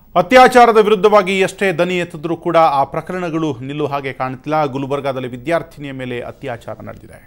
ಅತ್ಯಾಚಾರದ ವಿರುದ್ಧವಾಗಿ ಎಷ್ಟೇ ದನಿ ಎತ್ತಿದ್ರೂ ಕೂಡ ಆ ಪ್ರಕರಣಗಳು ನಿಲ್ಲುವ ಹಾಗೆ ಕಾಣುತ್ತಿಲ್ಲ ಗುಲ್ಬರ್ಗಾದಲ್ಲಿ ವಿದ್ಯಾರ್ಥಿನಿಯ ಮೇಲೆ ಅತ್ಯಾಚಾರ ನಡೆದಿದೆ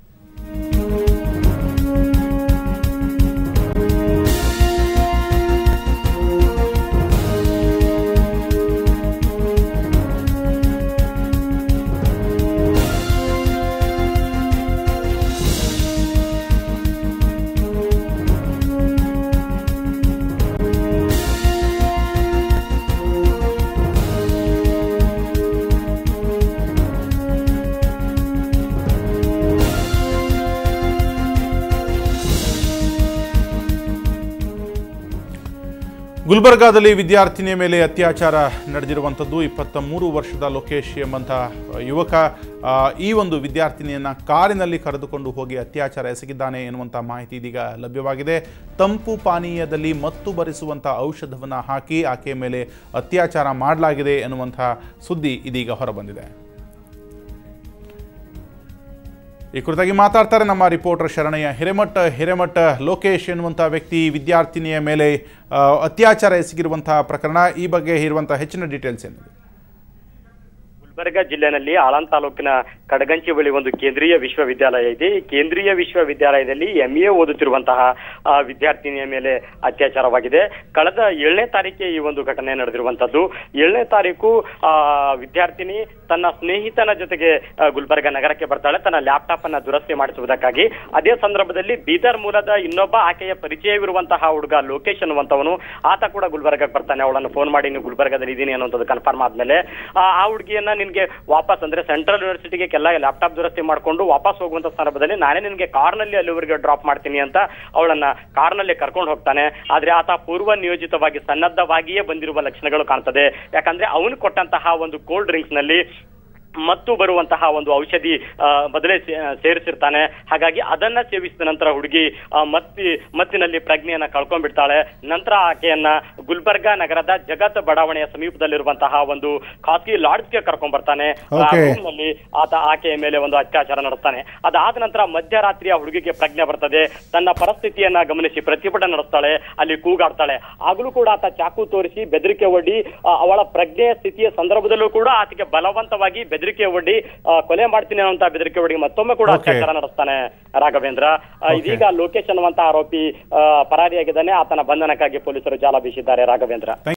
ಗುಲ್ಬರ್ಗಾದಲ್ಲಿ ವಿದ್ಯಾರ್ಥಿನಿಯ ಮೇಲೆ ಅತ್ಯಾಚಾರ ನಡೆದಿರುವಂಥದ್ದು ಇಪ್ಪತ್ತ ಮೂರು ವರ್ಷದ ಲೋಕೇಶ್ ಎಂಬಂಥ ಯುವಕ ಆ, ಈ ಒಂದು ವಿದ್ಯಾರ್ಥಿನಿಯನ್ನ ಕಾರಿನಲ್ಲಿ ಕರೆದುಕೊಂಡು ಹೋಗಿ ಅತ್ಯಾಚಾರ ಎಸಗಿದ್ದಾನೆ ಎನ್ನುವಂಥ ಮಾಹಿತಿ ಇದೀಗ ಲಭ್ಯವಾಗಿದೆ ತಂಪು ಪಾನೀಯದಲ್ಲಿ ಮತ್ತು ಭರಿಸುವಂಥ ಔಷಧವನ್ನು ಹಾಕಿ ಆಕೆಯ ಮೇಲೆ ಅತ್ಯಾಚಾರ ಮಾಡಲಾಗಿದೆ ಎನ್ನುವಂಥ ಸುದ್ದಿ ಇದೀಗ ಹೊರಬಂದಿದೆ ಈ ಕುರಿತಾಗಿ ಮಾತಾಡ್ತಾರೆ ನಮ್ಮ ರಿಪೋರ್ಟರ್ ಶರಣಯ್ಯ ಹಿರೇಮಠ ಹಿರೇಮಠ ಲೋಕೇಶ್ ಎನ್ನುವಂಥ ವ್ಯಕ್ತಿ ವಿದ್ಯಾರ್ಥಿನಿಯ ಮೇಲೆ ಆ, ಅತ್ಯಾಚಾರ ಎಸಗಿರುವಂತಹ ಪ್ರಕರಣ ಈ ಬಗ್ಗೆ ಇರುವಂತಹ ಹೆಚ್ಚಿನ ಡೀಟೇಲ್ಸ್ ಏನಿದೆ ಗುಲ್ಬರ್ಗ ಜಿಲ್ಲೆನಲ್ಲಿ ಆಳಂದ್ ತಾಲೂಕಿನ ಕಡಗಂಚಿ ಬಳಿ ಒಂದು ಕೇಂದ್ರೀಯ ವಿಶ್ವವಿದ್ಯಾಲಯ ಇದೆ ಈ ಕೇಂದ್ರೀಯ ವಿಶ್ವವಿದ್ಯಾಲಯದಲ್ಲಿ ಎಂ ಎ ಓದುತ್ತಿರುವಂತಹ ಆ, ವಿದ್ಯಾರ್ಥಿನಿಯ ಮೇಲೆ ಅತ್ಯಾಚಾರವಾಗಿದೆ ಕಳೆದ ಏಳನೇ ತಾರೀಕಿಗೆ ಈ ಒಂದು ಘಟನೆ ನಡೆದಿರುವಂತದ್ದು ಏಳನೇ ತಾರೀಕು ಆ ವಿದ್ಯಾರ್ಥಿನಿ ತನ್ನ ಸ್ನೇಹಿತನ ಜೊತೆಗೆ ಆ, ಗುಲ್ಬರ್ಗ ನಗರಕ್ಕೆ ಬರ್ತಾಳೆ ತನ್ನ ಲ್ಯಾಪ್ಟಾಪ್ ಅನ್ನ ದುರಸ್ತಿ ಮಾಡಿಸುವುದಕ್ಕಾಗಿ ಅದೇ ಸಂದರ್ಭದಲ್ಲಿ ಬೀದರ್ ಮೂಲದ ಇನ್ನೊಬ್ಬ ಆಕೆಯ ಪರಿಚಯವಿರುವಂತಹ ಹುಡುಗ ಲೋಕೇಶ್ ಅನ್ನುವಂಥವನು ಆತ ಕೂಡ ಗುಲ್ಬರ್ಗಕ್ಕೆ ಬರ್ತಾನೆ ಅವಳನ್ನು ಫೋನ್ ಮಾಡಿ ನೀವು ಗುಲ್ಬರ್ಗದಲ್ಲಿ ಇದ್ದೀನಿ ಅನ್ನೋದು ಕನ್ಫರ್ಮ್ ಆದ್ಮೇಲೆ ಆ ಆ ಹುಡುಗಿಯನ್ನ ನಿನ್ಗೆ ವಾಪಸ್ ಅಂದ್ರೆ ಸೆಂಟ್ರಲ್ ಯೂನಿವರ್ಸಿಟಿಗೆ ಕೆಲ ಲ್ಯಾಪ್ಟಾಪ್ ದುರಸ್ತಿ ಮಾಡ್ಕೊಂಡು ವಾಪಸ್ ಹೋಗುವಂತ ಸಂದರ್ಭದಲ್ಲಿ ನಾನೇ ನಿನ್ಗೆ ಕಾರ್ನಲ್ಲಿ ಅಲ್ಲಿವರೆಗೆ ಡ್ರಾಪ್ ಮಾಡ್ತೀನಿ ಅಂತ ಅವಳನ್ನ ಕಾರ್ನಲ್ಲಿ ಕರ್ಕೊಂಡು ಹೋಗ್ತಾನೆ ಆದ್ರೆ ಆತ ಪೂರ್ವ ನಿಯೋಜಿತವಾಗಿ ಸನ್ನದ್ಧವಾಗಿಯೇ ಬಂದಿರುವ ಲಕ್ಷಣಗಳು ಕಾಣ್ತದೆ ಯಾಕಂದ್ರೆ ಅವನು ಕೊಟ್ಟಂತಹ ಒಂದು ಕೋಲ್ಡ್ ಡ್ರಿಂಕ್ಸ್ ನಲ್ಲಿ ಮತ್ತು ಬರುವಂತಹ ಒಂದು ಔಷಧಿ ಆ, ಮೊದಲೇ ಸೇ- ಸೇರಿಸಿರ್ತಾನೆ ಹಾಗಾಗಿ ಅದನ್ನ ಸೇವಿಸಿದ ನಂತರ ಹುಡುಗಿ ಆ, ಮತ್ತಿ ಮತ್ತಿನಲ್ಲಿ ಪ್ರಜ್ಞೆಯನ್ನ ಕಳ್ಕೊಂಡ್ಬಿಡ್ತಾಳೆ ನಂತರ ಆಕೆಯನ್ನ ಗುಲ್ಬರ್ಗಾ ನಗರದ ಜಗತ್ ಬಡಾವಣೆಯ ಸಮೀಪದಲ್ಲಿರುವಂತಹ ಒಂದು ಖಾಸಗಿ ಲಾಡ್ಜ್ಗೆ ಕರ್ಕೊಂಡ್ ಬರ್ತಾನೆ ಆ Okay. room ನಲ್ಲಿ ಆತ ಆಕೆಯ ಮೇಲೆ ಒಂದು ಅತ್ಯಾಚಾರ ನಡೆಸ್ತಾನೆ ಅದಾದ ನಂತರ ಮಧ್ಯರಾತ್ರಿ ಆ ಹುಡುಗಿಗೆ ಪ್ರಜ್ಞೆ ಬರ್ತದೆ ತನ್ನ ಪರಿಸ್ಥಿತಿಯನ್ನ ಗಮನಿಸಿ ಪ್ರತಿಭಟನೆ ನಡೆಸ್ತಾಳೆ ಅಲ್ಲಿ ಕೂಗಾಡ್ತಾಳೆ ಆಗ್ಲೂ ಕೂಡ ಆತ ಚಾಕು ತೋರಿಸಿ ಬೆದರಿಕೆ ಒಡ್ಡಿ ಆ, ಅವಳ ಪ್ರಜ್ಞೆಯ ಸ್ಥಿತಿಯ ಸಂದರ್ಭದಲ್ಲೂ ಕೂಡ ಆತಗೆ ಬಲವಂತವಾಗಿ ಬೆದರಿಕೆ ಒಡ್ಡಿ ಆ, ಕೊಲೆ ಮಾಡ್ತೀನಿ ಅನ್ನುವಂತ ಬೆದರಿಕೆ ಒಡ್ಡಿ ಮತ್ತೊಮ್ಮೆ ಕೂಡ Okay. ಅತ್ಯಾಚಾರ ನಡೆಸ್ತಾನೆ ರಾಘವೇಂದ್ರ ಆ, Okay. ಇದೀಗ ಲೋಕೇಶ್ ಅನ್ನುವಂತ ಆರೋಪಿ ಆ, ಪರಾರಿಯಾಗಿದ್ದಾನೆ ಆತನ ಬಂಧನಕ್ಕಾಗಿ ಪೊಲೀಸರು ಜಾಲ ಬೀಸಿದ್ದಾರೆ ರಾಘವೇಂದ್ರ